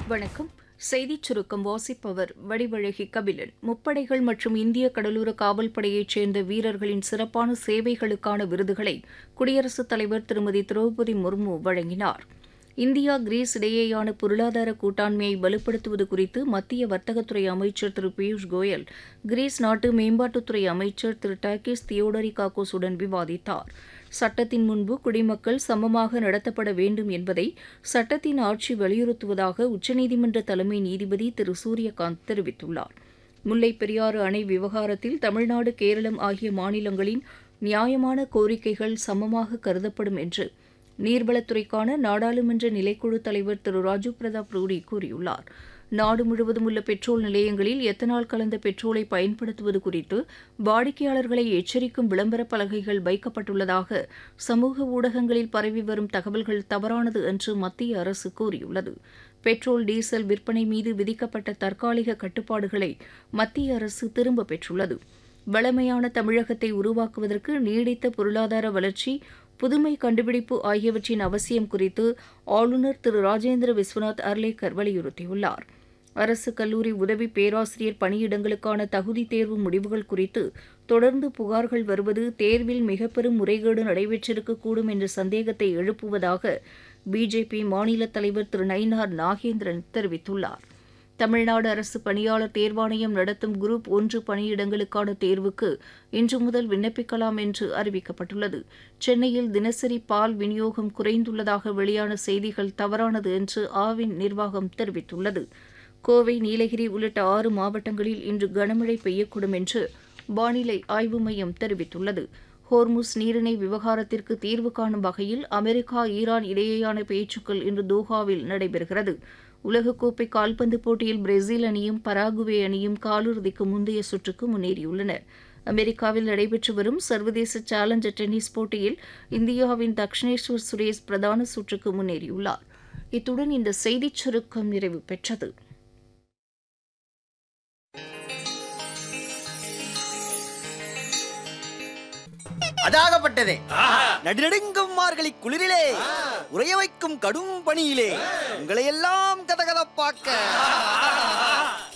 வணக்கம் செய்திச் சுருக்கம் வாசிப்பவர் வடிவழகி கபிலன் முப்படைகள் மற்றும் இந்திய கடலோர காவல்படையைச் சேர்ந்த வீரர்களின் சிறப்பான சேவைகளுக்கான விருதுகளை குடியரசுத் தலைவர் திருமதி திரௌபதி முர்மு வழங்கினார் இந்தியா கிரீஸ் இடையேயான பொருளாதார கூட்டாண்மையை வலுப்படுத்துவது குறித்து மத்திய வர்த்தகத்துறை அமைச்சர் திரு பியூஷ் கோயல் கிரீஸ் நாட்டு மேம்பாட்டுத்துறை அமைச்சர் திரு டாக்கிஸ் தியோடரிகாகோஸுடன் விவாதித்தார் சட்டத்தின் முன்பு குடிமக்கள் சமமாக நடத்தப்பட வேண்டும் என்பதை சட்டத்தின் ஆட்சி வலியுறுத்துவதாக உச்சநீதிமன்ற தலைமை நீதிபதி திரு சூரியகாந்த் தெரிவித்துள்ளார் முல்லைப் பெரியாறு அணை விவகாரத்தில் தமிழ்நாடு கேரளம் ஆகிய மாநிலங்களின் நியாயமான கோரிக்கைகள் சமமாக கருதப்படும் என்று நீர்வளத்துறைக்கான நாடாளுமன்ற நிலைக்குழு தலைவர் திரு ராஜீவ் பிரதாப் ரூடி கூறியுள்ளார் நாடு முழுவதும் உள்ள பெட்ரோல் நிலையங்களில் எத்தனால் கலந்த பெட்ரோலை பயன்படுத்துவது குறித்து வாடிக்கையாளர்களை எச்சரிக்கும் விளம்பரப் பலகைகள் வைக்கப்பட்டுள்ளதாக சமூக ஊடகங்களில் பரவி வரும் தகவல்கள் தவறானது என்று மத்திய அரசு கூறியுள்ளது பெட்ரோல் டீசல் விற்பனை மீது விதிக்கப்பட்ட தற்காலிக கட்டுப்பாடுகளை மத்திய அரசு திரும்பப் பெற்றுள்ளது வளமையான தமிழகத்தை உருவாக்குவதற்கு நீடித்த பொருளாதார வளர்ச்சி புதுமை கண்டுபிடிப்பு ஆகியவற்றின் அவசியம் குறித்து ஆளுநர் திரு ராஜேந்திர விஸ்வநாத் அர்லேக்கர் வலியுறுத்தியுள்ளார் அரசு கல்லூரி உதவி பேராசிரியர் பணியிடங்களுக்கான தகுதி தேர்வு முடிவுகள் குறித்து தொடர்ந்து புகார்கள் வருவது தேர்வில் மிக பெரும் முறைகேடு நடைபெற்றிருக்கக்கூடும் என்ற சந்தேகத்தை எழுப்புவதாக பிஜேபி மாநில தலைவர் திரு நயினார் நாகேந்திரன் தெரிவித்துள்ளார் தமிழ்நாடு அரசு பணியாளர் தேர்வாணையம் நடத்தும் குரூப் ஒன்று பணியிடங்களுக்கான தேர்வுக்கு இன்று முதல் விண்ணப்பிக்கலாம் என்று அறிவிக்கப்பட்டுள்ளது சென்னையில் தினசரி பால் விநியோகம் குறைந்துள்ளதாக வெளியான செய்திகள் தவறானது என்று ஆவின் நிர்வாகம் தெரிவித்துள்ளது கோவை நீலகிரி உள்ளிட்ட ஆறு மாவட்டங்களில் இன்று கனமழை பெய்யக்கூடும் என்று வானிலை ஆய்வு மையம் தெரிவித்துள்ளது ஹோர்முஸ் நீரிணை விவகாரத்திற்கு தீர்வு காணும் வகையில் அமெரிக்கா ஈரான் இடையேயான பேச்சுக்கள் இன்று தோஹாவில் நடைபெறுகிறது உலகக்கோப்பை கால்பந்து போட்டியில் பிரேசில் அணியும் பராகுவே அணியும் காலிறுதிக்கு முந்தைய சுற்றுக்கு முன்னேறியுள்ளன அமெரிக்காவில் நடைபெற்று வரும் சர்வதேச சேலஞ்சர் டென்னிஸ் போட்டியில் இந்தியாவின் தக்ஷனேஸ்வர் சுரேஷ் பிரதான சுற்றுக்கு முன்னேறியுள்ளார் இத்துடன் இந்த செய்திச் சுருக்கம் நிறைவு பெற்றது அதாகப்பட்டதே நடுநடுங்கும் மார்கழி குளிரிலே உறைய வைக்கும் கடும் பணியிலே உங்களை எல்லாம் கதகதப்பாக்க